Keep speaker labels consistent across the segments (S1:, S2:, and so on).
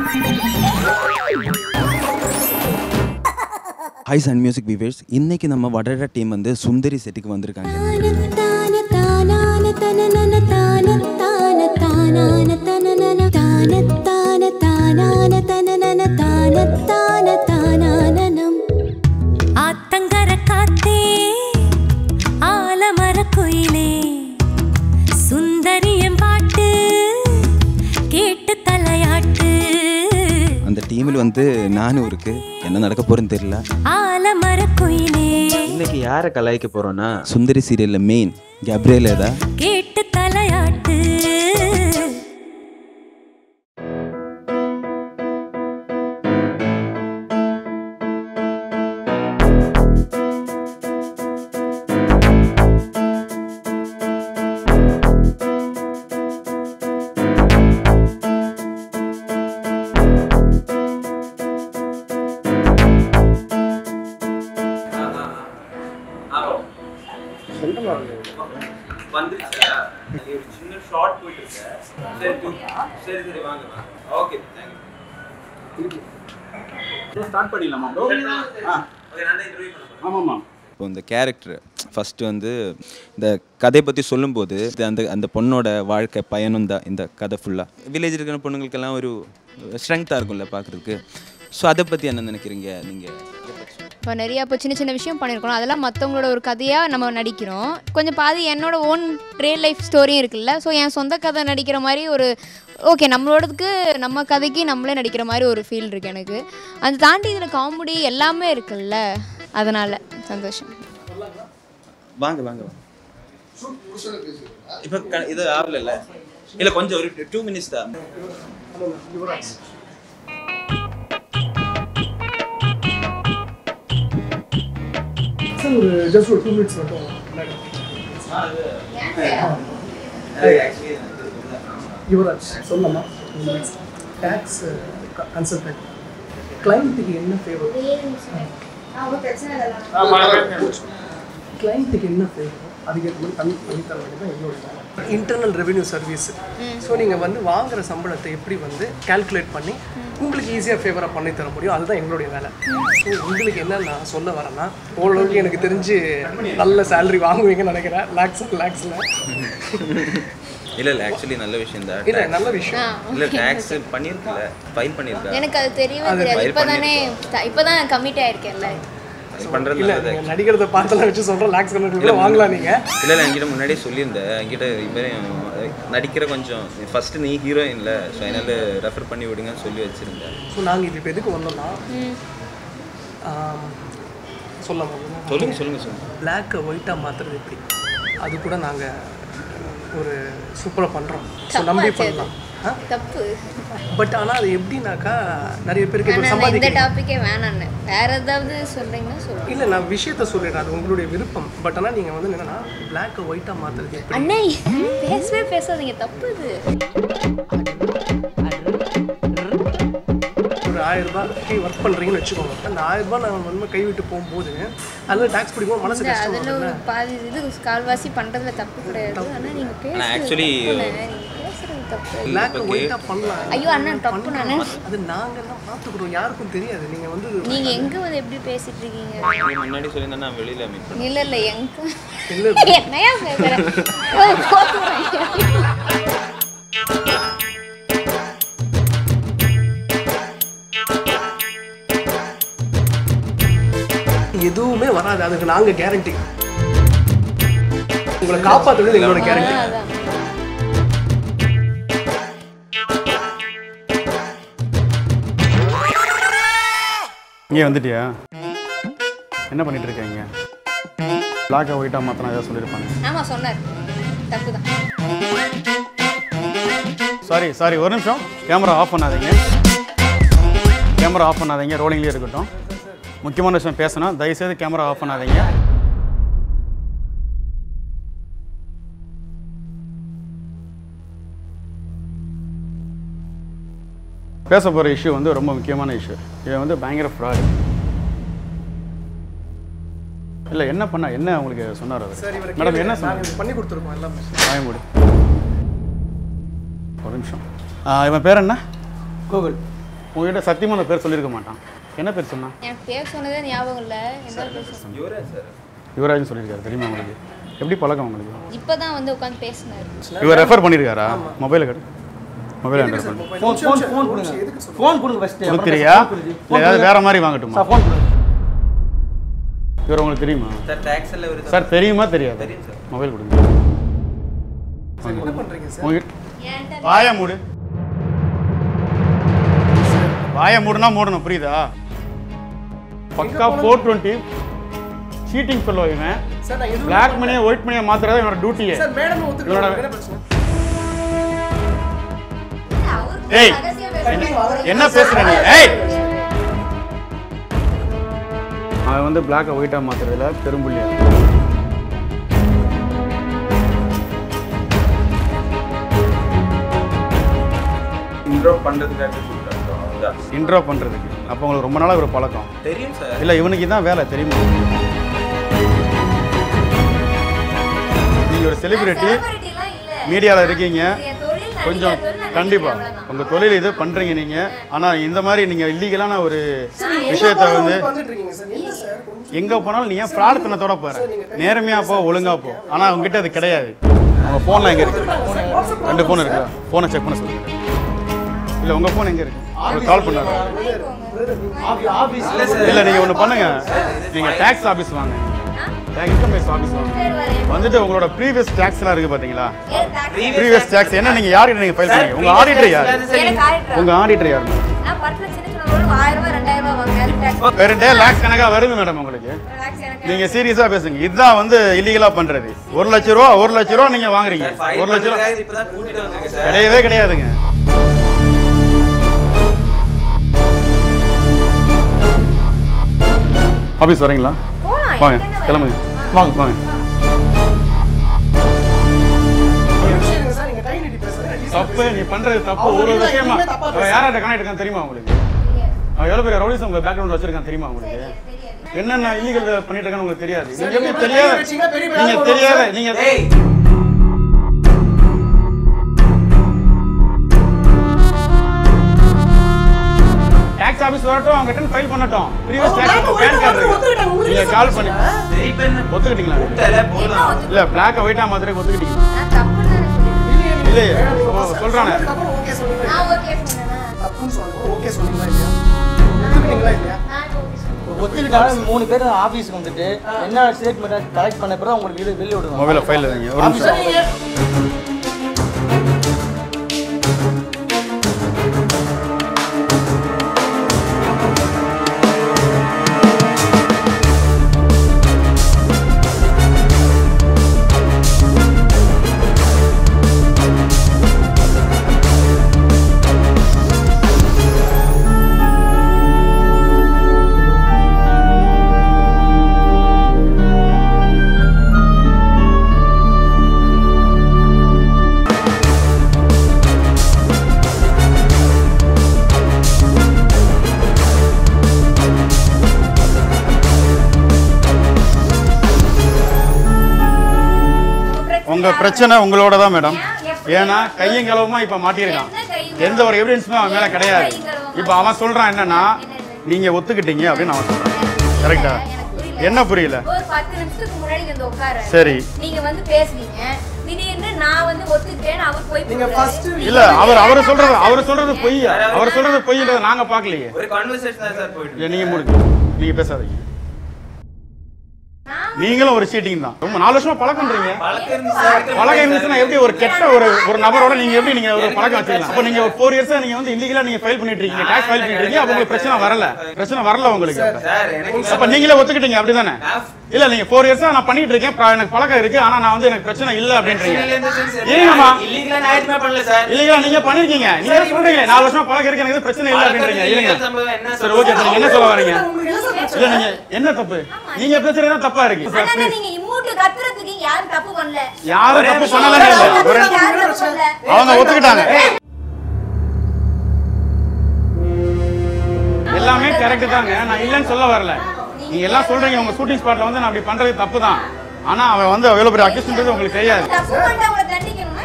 S1: Hi Sun music விவேர்ஸ் இன்னைக்கு நம்ம வடர team வந்து சுந்தரி செட்டுக்கு வந்திருக்காங்க
S2: தான தானான தனனன தான தான தானான தனனன தான தான தானான தனனன தான தான தானானனம்
S3: ஆத்தங்கர காத்தே ஆலமர குயிலே சுந்தரியம் பாட்டு கேட்டு தலையாட்டு
S1: அந்த டீமில் வந்து நானும் இருக்கு என்ன நடக்க போறேன்னு தெரியல
S3: ஆலமர குயிலே
S1: இன்னைக்கு யாரை கலாய்க்க போறோம்னா சுந்தரி சீரியல்ல மெயின் கேப்ரியல் ஏதா
S3: கேட்டு தலையாட்டு
S1: வந்துருச்சா ஒரு சின்ன ஷார்ட் போயிட்டு இருக்கேன் சரி சரி சரி வாங்க ஓகே
S4: ஸ்டார்ட் பண்ணிடலாமா ப்ரோ ஆ ஆமாம்மா
S1: இப்போ இந்த கேரக்டர் ஃபஸ்ட்டு வந்து இந்த கதையை பற்றி சொல்லும்போது இது அந்த அந்த பொண்ணோட வாழ்க்கை பயணம் தான் இந்த கதை ஃபுல்லாக வில்லேஜ் இருக்கிற பொண்ணுங்களுக்கெல்லாம் ஒரு ஸ்ட்ரென்த்தாக இருக்கும்ல பார்க்குறதுக்கு ஸோ அதை பற்றி என்ன நினைக்கிறீங்க நீங்கள்
S5: இப்போ நிறையா இப்போ சின்ன சின்ன விஷயம் பண்ணியிருக்கோம் அதெல்லாம் மற்றவங்களோட ஒரு கதையாக நம்ம நடிக்கிறோம் கொஞ்சம் பாதி என்னோட ஓன் ரியல் லைஃப் ஸ்டோரியும் இருக்குல்ல ஸோ என் சொந்த கதை நடிக்கிற மாதிரி ஒரு ஓகே நம்மளோடதுக்கு நம்ம கதைக்கு நம்மளே நடிக்கிற மாதிரி ஒரு ஃபீல் இருக்குது எனக்கு அதை தாண்டி இதில் காமெடி எல்லாமே இருக்குல்ல அதனால் சந்தோஷம்
S1: வாங்க வாங்க வாங்க இப்போ க இது ஆகல இல்லை கொஞ்சம் ஒரு டூ மினிட்ஸ் தான்
S6: சார் ஒரு ஜஸ்ட் ஒரு டூ மினிட்ஸ் மட்டும் யுவராஜ் சொல்லலாமா டேக்ஸ் கன்சல்டன்ட் கிளைண்ட்டுக்கு என்ன ஃபேவர் கிளைண்ட்டுக்கு என்ன ஃபேவர் அதுக்கேற்ற மாதிரி பண்ணி பண்ணி தர வேண்டியது தான் எங்களோட இன்டர்னல் ரெவென்யூ சர்வீஸ் ஸோ நீங்கள் வந்து வாங்குற சம்பளத்தை எப்படி வந்து கால்குலேட் பண்ணி உங்களுக்கு ஈஸியாக ஃபேவராக பண்ணி தர முடியும் அதுதான் எங்களுடைய வேலை ஸோ உங்களுக்கு என்ன நான் சொல்ல வரேன்னா ஓரளவுக்கு எனக்கு தெரிஞ்சு நல்ல சேலரி வாங்குவீங்கன்னு நினைக்கிறேன் லேக்ஸ் லேக்ஸில்
S1: இல்லை இல்லை ஆக்சுவலி நல்ல விஷயம் தான்
S6: இல்லை நல்ல விஷயம்
S1: இல்லை டேக்ஸ் பண்ணியிருக்கல ஃபைல் பண்ணியிருக்கா
S5: எனக்கு அது தெரியவே தெரியாது இப்போ தானே இப்போ தான் கமிட் ஆயிருக்கேன்ல
S1: அது பண்ணுறது
S6: இல்லை
S1: நல்லது
S6: நீங்கள் நடிக்கிறத பார்த்தெல்லாம் வச்சு சொல்கிறேன் லேக்ஸ் கணக்கு வாங்கலாம் நீங்கள்
S1: இல்லை இல்லை என்கிட்ட முன்னாடியே சொல்லியிருந்தேன் என்கிட்ட இவரே நடிக்கிற கொஞ்சம் ஃபஸ்ட்டு நீ ஹீரோயின்ல ஸோ அதனால ரெஃபர் பண்ணி விடுங்கன்னு சொல்லி வச்சுருந்தேன்
S6: ஸோ நாங்கள் இப்போ எதுக்கு வந்தோம்னா சொல்லாமா
S1: சொல்லுங்க சொல்லுங்க சொல்லுங்க
S6: பிளாக்கை ஒயிட்டாக மாற்றுறது எப்படி அது கூட நாங்கள் ஒரு சூப்பராக பண்ணுறோம் ஸோ நம்பி பண்ணலாம்
S5: தப்பு
S6: பட் ஆனால் அது எப்படின்னாக்கா நிறைய பேருக்கு இப்போ
S5: ஆனால் இந்த
S6: சம்பாதிக்க
S5: டாப்பிக்கே வேணான்னு வேற ஏதாவது சொல்கிறீங்கன்னா சொல்லுங்கள்
S6: இல்லை நான் விஷயத்த சொல்லிடுறேன் அது உங்களுடைய விருப்பம் பட் ஆனால் நீங்கள் வந்து என்னன்னா பிளாக்கை ஒயிட்டாக மாற்றுறது எப்படி
S5: அண்ணே பேசவே பேசாதீங்க தப்பு இது
S6: ஒரு ஆயிரம் ரூபாய்க்கு ஒர்க் பண்ணுறீங்கன்னு வச்சுக்கோங்க அந்த ஆயிரம் ரூபாய் நான் வந்து கை விட்டு போகும்போது அதில் டேக்ஸ் பிடிக்கும் மனசு
S5: இந்த
S6: கஷ்டம்
S5: அதில் ஒரு பாதி இது கால்வாசி பண்ணுறதுல தப்பு கிடையாது ஆனால் நீங்கள் பேசுறது
S1: actually,
S5: நீங்கள் பேசுறது தப்பு
S6: பிளாக்கை ஒயிட்டாக பண்ணலாம்
S5: ஐயோ அண்ணன் தப்பு நானே
S6: அது நாங்கெல்லாம் பார்த்துக்குறோம் யாருக்கும் தெரியாது நீங்கள் வந்து
S5: நீங்கள் எங்கே வந்து எப்படி பேசிட்டு இருக்கீங்க
S1: நீ முன்னாடி சொல்லியிருந்தா நான் வெளியில் மீட் பண்ணேன்
S5: இல்லை இல்லை எங்க
S6: இல்லை
S5: என்னையா பேசுகிறேன்
S6: எதுவுமே வராது அதுக்கு நாங்க கேரண்டி உங்களை காப்பாத்துறது எங்களோட கேரண்டி
S5: அதான்
S4: இங்கே வந்துட்டியா என்ன பண்ணிட்டு இருக்கீங்க பிளாக்கை ஒயிட்டாக மாற்றினா ஏதாவது சொல்லியிருப்பாங்க
S5: ஆமாம் சொன்னார் தப்பு தான்
S4: சாரி சாரி ஒரு நிமிஷம் கேமரா ஆஃப் பண்ணாதீங்க கேமரா ஆஃப் பண்ணாதீங்க ரோலிங்லேயே இருக்கட்டும் முக்கியமான விஷயம் பேசணும் தயவுசெய்து கேமரா ஆஃப் பண்ணாதீங்க பேச போகிற இஷ்யூ வந்து ரொம்ப முக்கியமான இஷ்யூ இது வந்து பயங்கர ஃப்ராடு இல்லை என்ன பண்ண என்ன உங்களுக்கு சொன்னார் அவர் மேடம் என்ன சொன்னார்
S6: நாங்க பண்ணி கொடுத்துருக்கோம் எல்லாமே
S4: வாயமூடி ஒரு நிமிஷம் ஆ, இவன் பேர் என்ன
S6: கூகுள்
S4: உங்ககிட்ட சத்தியமாக அந்த பேர் சொல்லியிருக்க மாட்டான் என்ன பேர் சொன்னான்
S5: எனக்கு பேர் சொன்னதே ஞாபகம் இல்லை என்ன பேர் சொன்னேன்
S4: யுவராஜ் சொல்லியிருக்காரு தெரியுமா உங்களுக்கு எப்படி பழக்கம் உங்களுக்கு
S5: இப்போ தான் வந்து உட்காந்து பேசினார்
S4: இவர் ரெஃபர் பண்ணியிருக்காரா மொபைலை கட்டு மொபைல் ஹேண்டர் பண்ணி
S7: ஃபோன் ஃபோன் ஃபோன் கொடுங்க ஃபோன் கொடுங்க ஃபஸ்ட்டு
S4: கொடுக்குறியா இல்லை ஏதாவது வேற மாதிரி வாங்கட்டுமா
S7: ஃபோன் கொடுங்க
S4: இவர் உங்களுக்கு தெரியுமா
S1: சார் டேக்ஸ் எல்லாம் ஒரு
S4: சார் தெரியுமா தெரியாது
S1: தெரியும் சார்.
S4: மொபைல் கொடுங்க
S6: என்ன பண்ணுறீங்க சார்
S4: உங்ககிட்ட வாய மூடு வாய மூடுனா மூடணும் புரியுதா பக்கா ஃபோர் டுவெண்ட்டி சீட்டிங் சொல்லுவா இவன்
S6: சார் நான் எதுவும்
S4: பிளாக் மணியை ஒயிட் மணியை மாத்துறதா இவனோட டியூட்டியே
S6: சார் மேடம்
S4: இவனோட
S6: ஒத்துக்கலாம் என்ன பிரச்சனை
S4: ஏய் என்ன பேசுற நீ ஏய் அவன் வந்து பிளாக்கை ஒயிட்டாக மாத்துறதுல பெரும்புள்ளியா
S1: இன்ட்ரோ பண்ணுறதுக்காக கூப்பிட்டாங்க அதான்
S4: இன்ட்ரோ பண்றதுக்கு அப்போ உங்களுக்கு ரொம்ப நாளா ஒரு பழக்கம்
S1: தெரியும் சார்
S4: இல்ல இவனுக்கு இதான் வேலை தெரியுமா நீங்க ஒரு செலிபிரிட்டி மீடியாவில் இருக்கீங்க கொஞ்சம் கண்டிப்பா உங்க தொழில் இது பண்றீங்க நீங்க ஆனா இந்த மாதிரி நீங்க இல்லீகலான ஒரு விஷயத்த வந்து
S6: வந்துட்டு இருக்கீங்க சார் என்ன சார் கொஞ்சம்
S4: எங்க போனாலும் நீ ஏன் பிரார்த்தனத்தோட போற நேர்மையா போ ஒழுங்கா போ ஆனா உங்ககிட்ட அது கிடையாது உங்க போன்ல எங்க இருக்கு ரெண்டு போன் இருக்கா போனை செக் பண்ண சொல்லுங்க இல்ல உங்க போன் எங்க இருக்கு கால் பண்ணாரு
S7: ஆஃபீஸ்
S4: இல்ல நீங்க ஒண்ணு பண்ணுங்க நீங்க டாக்ஸ் ஆபீஸ் வாங்க இன்கம் டேக்ஸ் ஆபீஸ் வாங்க வந்துட்டு உங்களோட ப்ரீவியஸ் டாக்ஸ்லாம் இருக்கு பாத்தீங்களா ப்ரீவியஸ் டாக்ஸ் என்ன நீங்க யார்கிட்ட நீங்க ஃபைல் பண்ணீங்க உங்க ஆடிட்டர் யார் உங்க ஆடிட்டர் யார் வேற டே லேக்ஸ் கணக்கா வருது மேடம் உங்களுக்கு நீங்க சீரியஸா பேசுங்க இதுதான் வந்து இல்லீகலா பண்றது ஒரு லட்ச ரூபா ஒரு லட்ச ரூபா நீங்க வாங்குறீங்க ஒரு லட்ச ரூபா
S1: இப்பதான் கூட்டிட்டு வந்திருக்கேன் சார்
S4: கிடையவே கிடையாதுங்க ஆபீஸ் வரீங்களா வாங்க கிளம்புங்க வாங்க வாங்க
S6: ஒரு நிமிஷம் இருங்க சார் நீங்க கை நீட்டி பேசுறேன்
S4: தப்பு நீ பண்றது தப்பு ஒரு ஒரு விஷயமா அவன் யார்கிட்ட கனெக்ட் இருக்கான் தெரியுமா உங்களுக்கு அவன் எவ்வளவு பெரிய ரவுடிஸ் உங்க பேக்ரவுண்ட் வச்சிருக்கான் தெரியுமா உங்களுக்கு என்னென்ன இல்லீகல் பண்ணிட்டு இருக்கான்னு உங்களுக்கு தெரியாது நீங்க எப்படி தெரியாத நீங்க தெரியாத நீங்க டாக்ஸ் ஆபீஸ் வரட்டும் அவங்க ரிட்டர்ன் ஃபைல் பண்ணட்டும் ப்ரீவியஸ் டாக்ஸ் பேன் கார்டு இருக்கு நீங்க கால் பண்ணி
S1: சரி இப்ப என்ன
S4: ஒத்துக்கிட்டீங்களா
S1: கூப்பிட்டல போதும்
S4: இல்ல பிளாக் ஒயிட்டா மாதிரி ஒத்துக்கிட்டீங்களா இல்லையே ஓ, சொல்றானே
S6: ஓகே சொல்லுங்க தப்புன்னு சொல்லுங்க ஓகே சொல்லுங்களா இல்லையா ஒத்துக்கிட்டீங்களா இல்லையா
S7: ஒத்துக்கிட்டாலும் மூணு பேர் ஆஃபீஸ்க்கு வந்துட்டு என்ன ஸ்டேட்மெண்ட் கலெக்ட் பண்ண பிறகு உங்களுக்கு வெளியே வெளியே விடுவாங்க
S4: மொபைல ஃபைல் வைங்க ஒரு நிமிஷம் உங்க பிரச்சனை உங்களோட தான் மேடம் ஏன்னா கையும் களவுமா இப்ப மாட்டியிருக்கான் எந்த ஒரு எவிடன்ஸுமே அவன் மேல கிடையாது இப்ப அவன் சொல்றான் என்னன்னா நீங்க ஒத்துக்கிட்டீங்க அப்படின்னு அவன் சொல்றான் கரெக்டா என்ன புரியல
S8: ஒரு பத்து நிமிஷத்துக்கு முன்னாடி வந்து உட்கார
S4: சரி
S8: நீங்க வந்து பேசுனீங்க திடீர்னு நான் வந்து ஒத்துக்கிட்டேன்னு அவர் போய்
S6: நீங்க ஃபர்ஸ்ட்
S4: இல்ல அவர் அவர் சொல்றது அவர் சொல்றது பொய் அவர் சொல்றது பொய்ன்றதை நாங்க பாக்கலையே
S1: ஒரு கான்வர்சேஷன் தான் சார் போயிட்டு
S4: இல்ல, நீங்க முடிங்க நீங்க பேசாதீங்க நீங்களும் ஒரு சீட்டிங் தான் ரொம்ப நாலு வருஷமா பழக்கம்ன்றீங்க
S1: பழக்கம் இருந்துச்சு சார்
S4: பழக்கம் இருந்துச்சுன்னா எப்படி ஒரு கெட்ட ஒரு ஒரு நபரோட நீங்க எப்படி நீங்க ஒரு பழக்கம் வச்சுக்கலாம் அப்ப நீங்க ஃபோர் இயர்ஸா நீங்க வந்து இல்லீகலா நீங்க ஃபைல் பண்ணிட்டு இருக்கீங்க டாக்ஸ் ஃபைல் பண்ணிட்டு இருக்கீங்க அப்ப உங்களுக்கு பிரச்சனை வரல பிரச்சனை வரல உங்களுக்கு அப்ப.
S1: சார் எனக்கு
S4: அப்ப நீங்களே ஒத்துக்கிட்டீங்க அப்படிதானே இல்ல நீங்க ஃபோர் இயர்ஸா நான் பண்ணிட்டு இருக்கேன் ப- எனக்கு பழக்கம் இருக்கு ஆனா நான் வந்து எனக்கு பிரச்சனை இல்ல அப்படின்றீங்க ஏங்கம்மா
S1: இல்லீகலா நான் எதுவுமே பண்ணல சார்
S4: இல்லைங்களா நீங்க பண்ணிருக்கீங்க நீங்க என்ன சொல்றீங்க நாலு வருஷமா பழக்கம் இருக்கு எனக்கு எதுவும் பிரச்சனை இல்ல அப்படின்றீங்க இருங்க
S1: சம்பவம் என்ன
S4: சரி ஓகே நீங்க என்ன சொல்ல வரீங்க
S6: உங்களுக்கு என்ன சார்
S4: இல்ல நீங்க என்ன தப்பு நீங்க பேசுறது தான் தப்பா இருக்கு
S8: ஆனா நீங்க இம்மூட்டு கத்துறதுக்கு யாரும் தப்பு பண்ணல
S4: யாரும் தப்பு பண்ணலன்னு இல்ல ஒரு
S8: யாரும் தப்பு பண்ணல
S4: அவங்க ஒத்துக்கிட்டாங்க எல்லாமே கரெக்ட் தாங்க நான் இல்லைன்னு சொல்ல வரல நீங்க எல்லாம் சொல்றீங்க உங்க ஷூட்டிங் ஸ்பாட்ல வந்து நான் அப்படி பண்றது தப்பு தான் ஆனா அவன் வந்து எவ்வளவு பெரிய அக்யூஸ்ன்றது உங்களுக்கு தெரியாது
S8: தப்பு பண்ணிட்டு அவங்கள தண்டிக்கணுமா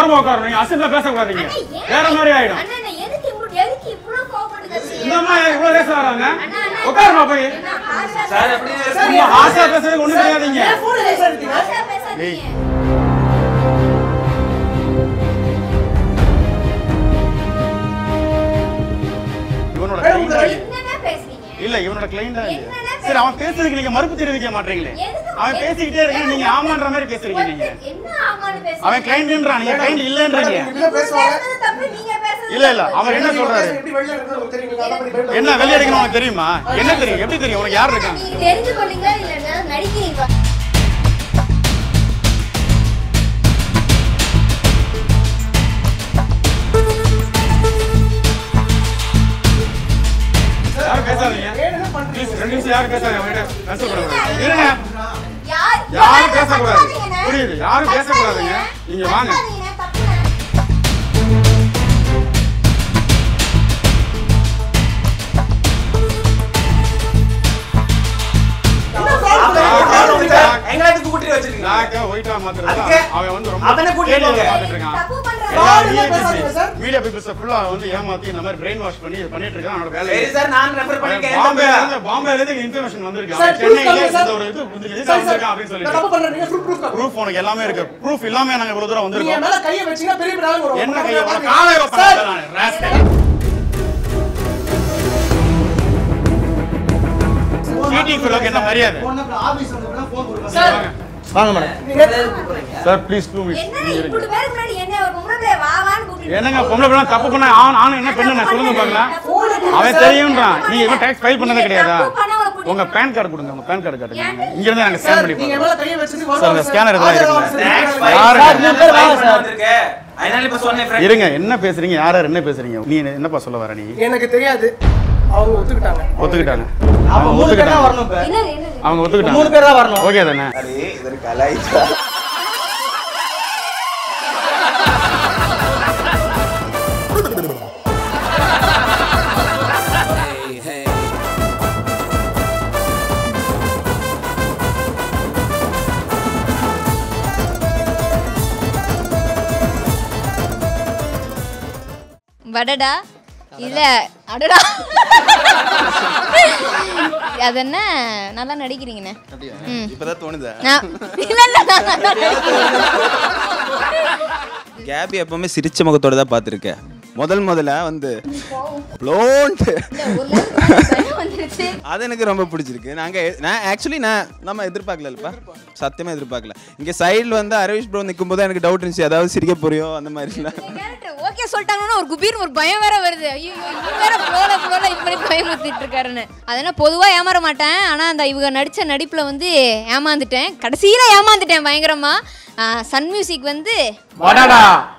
S4: ஓரமா உட்காரணும் நீங்க அசிங்கமா பேசக்கூடாதீங்க வேற மாதிரி ஆயிடும்
S8: அண்ணா நான் எதுக்கு இவ்வளவு எதுக்கு இவ்வளவு கோவப்பட்டு கத்துறீங்க?
S4: இந்த அம்மா ஏன் இவ்வளவு ரேஸ் வராங்க
S8: அண்ணா, அண்ணா.
S4: உட்காருமா போய்
S8: அண்ணா, ஆஷா
S1: சார் அப்படி
S4: சும்மா ஆசா பேசுறதுக்கு ஒண்ணும் கிடையாதுங்க
S8: ஆஷா பேசாதீங்க.
S4: இவனோட client தான் இது.
S8: என்னண்ணா பேசுறீங்க?
S4: இல்ல இவனோட கிளைண்ட் தான் இது.
S8: என்னண்ணா
S4: சரி அவன் பேசுறதுக்கு நீங்க மறுப்பு தெரிவிக்க மாட்டீங்களே
S8: எதுக்கு
S4: அவன் பேசிக்கிட்டே இருக்க நீங்க ஆமான்ற மாதிரி பேசுறீங்க நீங்க
S8: ஒருத்தர் என்ன ஆமான்னு பேசுறீங்க?
S4: அவன் கிளைண்ட்ன்றான் நீங்க கிளைண்ட் இல்லன்றீங்க
S6: இப்படிதான் பேசுவாங்க
S8: பேசுறது தப்பு, நீங்க பேசுறது
S4: இல்ல இல்ல அவர் என்ன சொல்றாரு
S6: எப்படி வெளில எடுக்கிறது உங்களுக்கு தெரியுங்களா? அதான் பண்ணி பயப்படாதீங்க.
S4: என்ன வெளிய அடிக்கணும் உனக்கு தெரியுமா என்ன தெரியும் எப்படி தெரியும் உனக்கு யார் இருக்காங்க
S8: நீங்க தெரிஞ்சு கொள்ளீங்களா இல்லைன்னா நடிக்கிறீங்களா
S4: யாரும் பேசாதீங்க Please, ரெண்டு நிமிஷம் யாரும் பேசாதீங்க அவன்கிட்ட cancel பண்ணக்கூடாது. இருங்க
S8: யார்
S4: யாரும் பேசக்கூடாது
S8: கத்தாதீங்கண்ணே.
S4: புரியுது யாரும் பேசக்கூடாதுங்க நீங்க வாங்க
S8: கத்தாதீங்கண்ணே, தப்புண்ணே.
S1: எங்களுக்கு கூட்டி வச்சிருக்கீங்க
S4: black-ஆ white-ஆ மாத்துறது தான்.
S1: அதுக்கு
S4: அவன் வந்து ரொம்ப
S1: அவனை கூட்டிட்டு
S4: கேள்வி
S1: வாங்க.
S4: பார்த்துட்டு இருக்கான்.
S8: தப்பு பண்றாங்க.
S4: எல்லா
S6: யாருமே பேசாதீங்க சார்.
S4: மீடியா பீப்புள்ஸ் ஃபுல்லா வந்து ஏமாத்தி இந்த மாதிரி பிரெயின் வாஷ் பண்ணி இது பண்ணிட்டு இருக்கான் அவனோட வேலை
S1: சரி சார் நான் ரெஃபர் பண்ணிருக்கேன்
S4: பாம்பேல இருந்து பாம்பேல இருந்து இன்ஃபர்மேஷன் வந்திருக்கு
S6: சார்,
S4: அவன்
S6: proof
S4: சென்னையில
S6: காமிங்க சார்.
S4: இந்த ஒரு இது இந்த இது
S6: சார், சார்,
S4: வந்திருக்கான் அப்படின்னு
S6: நான்
S4: சொல்லிட்டு
S6: தப்பு பண்றேன். நீங்க proof, proof காமிங்க.
S4: ப்ரூஃப் உனக்கு எல்லாமே இருக்கு ப்ரூஃப் இல்லாம நாங்க இவ்வளவு தூரம்
S6: நீங்க
S4: வந்திருக்கோம்
S6: என் மேல கையை வச்சீங்கன்னா பெரிய பெரிய ஆளுங்க வருவாங்க.
S4: என்ன கையை உனக்கு
S6: பாருங்க.
S4: காலை
S6: சார்,
S4: வைப்பேன் நான் ராஸ்கல் சீட்டிங் ஃபுல்லோக்கு என்ன மரியாதை
S7: phone number, office வந்தப்ப phone கொடுங்க.
S6: சார்,
S7: வாங்க மேடம்
S6: நீங்க
S4: சார் ப்ளீஸ் டூ
S8: என்ன இப்படி பேருக்கு முன்னாடி என்ன ஒரு பொம்பளை பிள்ளைய வா வான்னு கூப்பிட்டு
S4: என்னங்க பொம்பளை பிள்ளை தப்பு பண்ண ஆண் ஆண் என்ன பெண்ணு நான் சொல்லுங்க பார்க்கலாம் அவன் தெரியும்ன்றான் நீங்க இன்னும் டேக்ஸ் ஃபைல் பண்ணதே கிடையாதா உங்க பேன் கார்டு கொடுங்க உங்க பேன் கார்டு காட்டுங்க இங்க இருந்து நாங்க ஸ்கேன்
S6: சார்,
S4: பண்ணி
S6: நீங்க என்
S4: பார்க்கறோம்
S6: மேல கையை வச்சுட்டு
S4: சார், இந்த
S6: வருவாங்க
S4: scanner
S6: சார்.
S4: இதெல்லாம்
S6: ஆதரவு
S4: இருக்குல்ல?
S6: ஆஃபீஸர்
S4: யாரு?
S6: இருக்காங்க.
S7: சார், மூணு பேர் வாங்க சார்.
S1: அதனால இப்ப சொன்னேன் friend.
S4: இருங்க என்ன பேசுறீங்க யார் யார் என்ன பேசுறீங்க நீ என்னப்பா சொல்ல வர நீ
S6: எனக்கு தெரியாது அவங்க ஒத்துக்கிட்டாங்க
S4: ஒத்துக்கிட்டாங்க
S7: அப்ப
S4: அவங்க
S7: மூணு பேர் தான்
S4: ஒத்துக்கிட்டாங்க
S7: வரணும் இப்ப
S8: என்னது என்னது
S4: அவங்க ஒத்துக்கிட்டாங்க
S7: மூணு பேர் தான் வரணும்
S4: ஓகே தானே
S5: வடடா இல்ல அடடா அது என்ன நல்லா நடிக்கிறீங்கண்ணே ம்.
S1: இப்பதான் தோணுதா
S5: நான் இல்ல இல்ல நான் நல்லா நடிக்கிறேன்.
S1: கேபி எப்பவுமே சிரிச்ச முகத்தோட தான் பார்த்துருக்கேன் முதல் முதல்ல வந்து ப்ளோன்ட்டு
S5: ஒரு level பயம் வந்துருச்சு
S1: அது எனக்கு ரொம்ப பிடிச்சிருக்கு நாங்க நான் ஆக்சுவலி நான் நம்ம எதிர்பார்க்கலப்பா சத்தியமா எதிர்பார்க்கல இங்க சைடில் வந்து அரவிஷ் ப்ரோ நிற்கும் போது எனக்கு டவுட் இருந்துச்சு அதாவது சிரிக்க போறியோ அந்த மாதிரிலாம்
S5: கேரக்டர் ஓகே சொல்லிட்டாங்கன்னா ஒரு குபீர்னு ஒரு பயம் வேற வருது ஐயோ இவங்க வேற ஃப்ளோல ஃப்ளோல இது பண்ணி பயமுறுத்திட்டு இருக்காருன்னு அதெல்லாம் பொதுவா ஏமாற மாட்டேன் ஆனா அந்த இவங்க நடிச்ச நடிப்புல வந்து ஏமாந்துட்டேன் கடைசியில ஏமாந்துட்டேன் பயங்கரமா சன் மியூசிக் வந்து
S4: வடடா